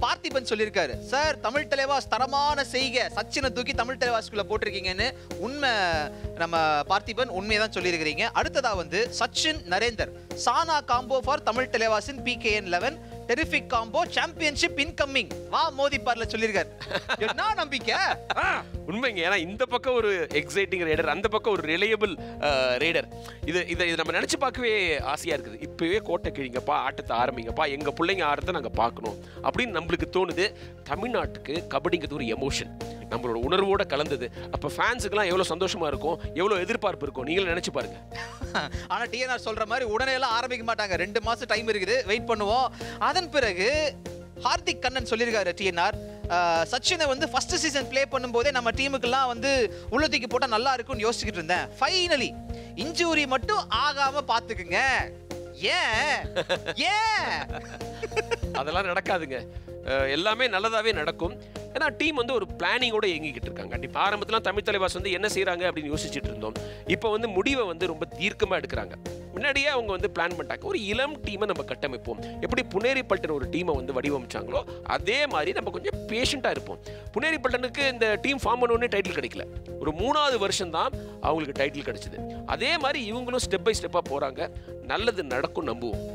பார்த்திபன் சொல்லியிருக்காரு சார் தமிழ் தலைவாஸ் தரமான செய்க சச்சினை தூக்கி தமிழ் தலைவாஸ்குள்ள போட்டிருக்கீங்கன்னு உண்மை நம்ம பார்த்திபன் உண்மையை தான் சொல்லியிருக்கிறீங்க அடுத்ததா வந்து சச்சின் நரேந்தர் சானா காம்போ ஃபார் தமிழ் தலைவாசின் PKN eleven terrific combo championship incoming வா மோதி பார்ல சொல்லியிருக்காரு என்ன நம்பிக்கை ஆ. உண்மைங்க ஏன்னா இந்த பக்கம் ஒரு எக்ஸைட்டிங் ரைடர் அந்த பக்கம் ஒரு ரிலையபிள் ரைடர் இது இதை இது நம்ம நினச்சி பார்க்கவே ஆசையாக இருக்குது இப்போவே கோட்டை கிழிங்கப்பா ஆட்டத்தை ஆரம்பிங்கப்பா எங்கள் பிள்ளைங்க ஆடுறதை நாங்கள் பார்க்கணும் அப்படின்னு நம்மளுக்கு தோணுது தமிழ்நாட்டுக்கு கபடிங்கிறது ஒரு எமோஷன் நம்மளோட உணர்வோட கலந்தது அப்போ ஃபேன்ஸுக்கெல்லாம் எவ்வளோ சந்தோஷமா இருக்கும் எவ்வளோ எதிர்பார்ப்பு இருக்கும் நீங்களும் நினச்சி பாருங்க ஆனா டிஎன்ஆர் சொல்ற மாதிரி உடனே எல்லாம் ஆரம்பிக்க மாட்டாங்க ரெண்டு மாசம் டைம் இருக்குது வெயிட் பண்ணுவோம் அதன் பிறகு ஹார்திக் கண்ணன் சொல்லியிருக்காரு டிஎன்ஆர் சச்சினை வந்து ஃபர்ஸ்ட் சீசன் ப்ளே பண்ணும்போதே நம்ம டீமுக்கெல்லாம் வந்து உள்ள தூக்கி போட்டா நல்லா இருக்கும்னு யோசிச்சுக்கிட்டு இருந்தேன் ஃபைனலி இன்ஜூரி மட்டும் ஆகாம பாத்துக்குங்க ஏன் ஏன் அதெல்லாம் நடக்காதுங்க அஹ் எல்லாமே நல்லதாவே நடக்கும் ஏன்னா டீம் வந்து ஒரு பிளானிங்கோட இயங்கிக்கிட்டு இருக்காங்க கண்டிப்பா ஆரம்பத்தில் தமிழ் தலைவாஸ் வந்து என்ன செய்றாங்க அப்படின்னு யோசிச்சுட்டு இருந்தோம் இப்போ வந்து முடிவை வந்து ரொம்ப தீர்க்கமாக எடுக்கிறாங்க முன்னாடியே அவங்க வந்து பிளான் பண்ணிட்டாங்க ஒரு இளம் டீமை நம்ம கட்டமைப்போம் எப்படி புனேரி பல்டன் ஒரு டீமை வந்து வடிவமைச்சாங்களோ அதே மாதிரி நம்ம கொஞ்சம் பேஷண்ட்டாக இருப்போம் புனேரி பல்டனுக்கு இந்த டீம் ஃபார்ம் பண்ண டைட்டில் கிடைக்கல ஒரு மூணாவது வருஷம் தான் அவங்களுக்கு டைட்டில் கிடைச்சது அதே மாதிரி இவங்களும் ஸ்டெப் பை ஸ்டெப்பாக போகிறாங்க நல்லது நடக்கும் நம்புவோம்